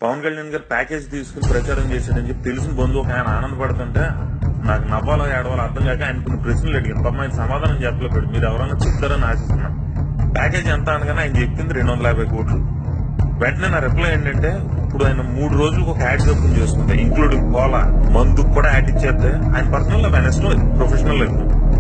పవన్ కళ్యాణ్ గారు ప్యాకేజ్ తీసుకుని ప్రచారం చేశాడని చెప్పి తెలిసిన బంధువు ఒక ఆయన ఆనందపడుతుంటే నాకు నవ్వాలో ఏడవాలో అర్థం కాక ఆయన కొన్ని ప్రశ్నలు అడిగాను పాపం ఆయన సమాధానం చెప్పలేకపోయాడు మీరు ఎవరైనా చెప్తారని ఆశిస్తున్నాను ప్యాకేజ్ ఎంత అనగానే ఆయన చెప్పింది రెండు వందల యాభై కోట్లు వెంటనే నా రిప్లై ఏంటంటే ఇప్పుడు ఆయన మూడు రోజులకు ఒక యాడ్ ఓపెన్ చేసుకుంటే ఇంక్లూడింగ్ కోలా మందుకు కూడా యాడ్ ఇచ్చేస్తే ఆయన పర్సనల్ లైఫ్ ఆయన ఇష్టం అది ప్రొఫెషనల్ లైఫ్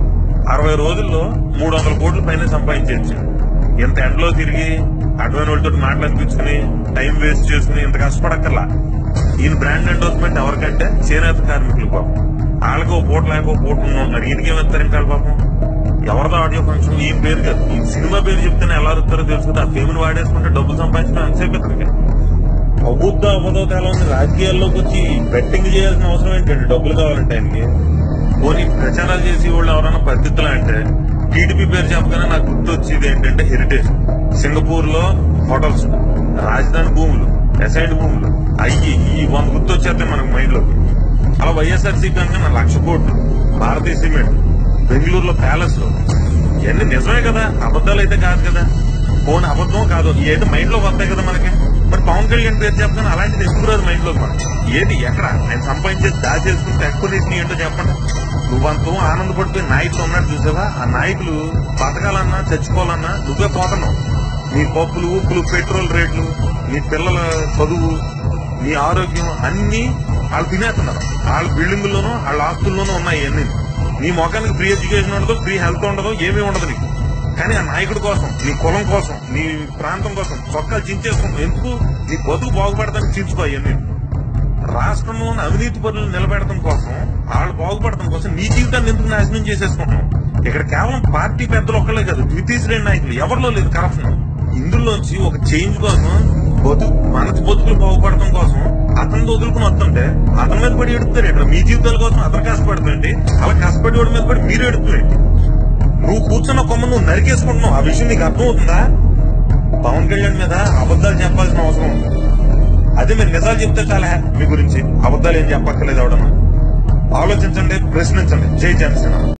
అరవై రోజుల్లో మూడు వందల కోట్ల పైన సంపాదించవచ్చు ఇంత ఎండలో తిరిగి అడ్వైన్ వాళ్ళతో మాట్లాడిపించుకుని టైం వేస్ట్ చేసుకుని ఇంత కష్టపడక్కర్లా ఈయన బ్రాండ్ ఎండోర్స్మెంట్ ఎవరికంటే చేనేత కార్మికులు పాపం వాళ్ళకి ఓ పూట లేక ఓ పూట ఉన్నారు ఈయనకి ఏమిస్తారు ఇంకా పాపం ఎవరిదో ఆడియో ఫంక్షన్ ఈయన పేరు కాదు ఈ సినిమా పేరు చెప్తేనే ఎలా అరుతారో తెలుసు కదా ఆ ఫేమ్ వాడేసుకుంటే డబ్బులు సంపాదించడం ఎంతసేపు ఇతనికి అబుద్ధ అబద్ధ తేలా ఉంది రాజకీయాల్లోకి వచ్చి బెట్టింగ్ చేయాల్సిన అవసరం ఏంటండి డబ్బులు కావాలంటే ఆయనకి పోనీ ప్రచారాలు చేసి వాళ్ళు ఎవరైనా పద్ధతులు అంటే టీడీపీ పేరు చెప్పగానే నాకు గుర్తు వచ్చేది ఏంటంటే హెరిటేజ్ సింగపూర్ లో హోటల్స్ రాజధాని భూములు ఎసైడ్ భూములు అయ్యి ఈ వంద గుర్తు వచ్చేస్తాయి మనకు మైండ్ లోకి అలా వైఎస్ఆర్సీపీ అంటే నా లక్ష కోట్లు భారతీయ సిమెంట్ బెంగళూరులో ప్యాలెస్ లో ఇవన్నీ నిజమే కదా అబద్ధాలు అయితే కాదు కదా పోనీ అబద్ధం కాదు ఏది మైండ్ లోకి వస్తాయి కదా మనకి మరి పవన్ కళ్యాణ్ పేరు చెప్తాను అలాంటిది ఎందుకు రాదు మైండ్ లోకి మనకి ఏది ఎక్కడ ఆయన సంపాదించేది దాచేసుకుంటే ఎక్స్ప్లెనేషన్ ఏంటో చెప్పండి నువ్వంతో ఆనందపడిపోయి నాయకులు ఉన్నాడు చూసావా ఆ నాయకులు బతకాలన్నా చచ్చిపోవాలన్నా నువ్వే పోతున్నావు నీ పప్పులు ఉప్పులు పెట్రోల్ రేట్లు నీ పిల్లల చదువు నీ ఆరోగ్యం అన్ని వాళ్ళు తినేస్తున్నారు వాళ్ళ బిల్డింగుల్లోనూ వాళ్ళ ఆస్తుల్లోనూ ఉన్నాయి అన్ని నీ మొఖానికి ఫ్రీ ఎడ్యుకేషన్ ఉండదు ఫ్రీ హెల్త్ ఉండదు ఏమీ ఉండదు నీకు కానీ ఆ నాయకుడి కోసం నీ కులం కోసం నీ ప్రాంతం కోసం చొక్కాలు చించేసుకుంటాం ఎందుకు నీ బతుకు బాగుపడతానికి చించుకో అవన్నీ రాష్ట్రంలోని అవినీతి పనులు నిలబెడటం కోసం వాళ్ళు బాగుపడటం కోసం నీ జీవితాన్ని ఎందుకు నాశనం చేసేసుకుంటున్నాం ఇక్కడ కేవలం పార్టీ పెద్దలు ఒక్కలే కాదు ద్వితీయ శ్రేణి నాయకులు ఎవరిలో లేదు కరప్షన్ ఇందులోంచి ఒక చేంజ్ కోసం బతుకు మన బతుకులు బాగుపడటం కోసం అతను వదులుకుని వస్తుంటే అతని మీద పడి ఎడుతున్నారు ఇక్కడ మీ జీవితాల కోసం అతను కష్టపడుతుంటే అలా కష్టపడి వాడి మీద పడి మీరు ఎడుతున్నారు నువ్వు కూర్చున్న కొమ్మ నువ్వు నరికేసుకుంటున్నావు ఆ విషయం నీకు అర్థమవుతుందా పవన్ కళ్యాణ్ మీద అబద్ధాలు చెప్పాల్సిన అవసరం ఉంది అదే మీరు నిజాలు చెప్తే చాలా మీ గురించి అబద్ధాలు ఏం చెప్పక్కర్లేదు అవడం ఆలోచించండి ప్రశ్నించండి జై జనసేన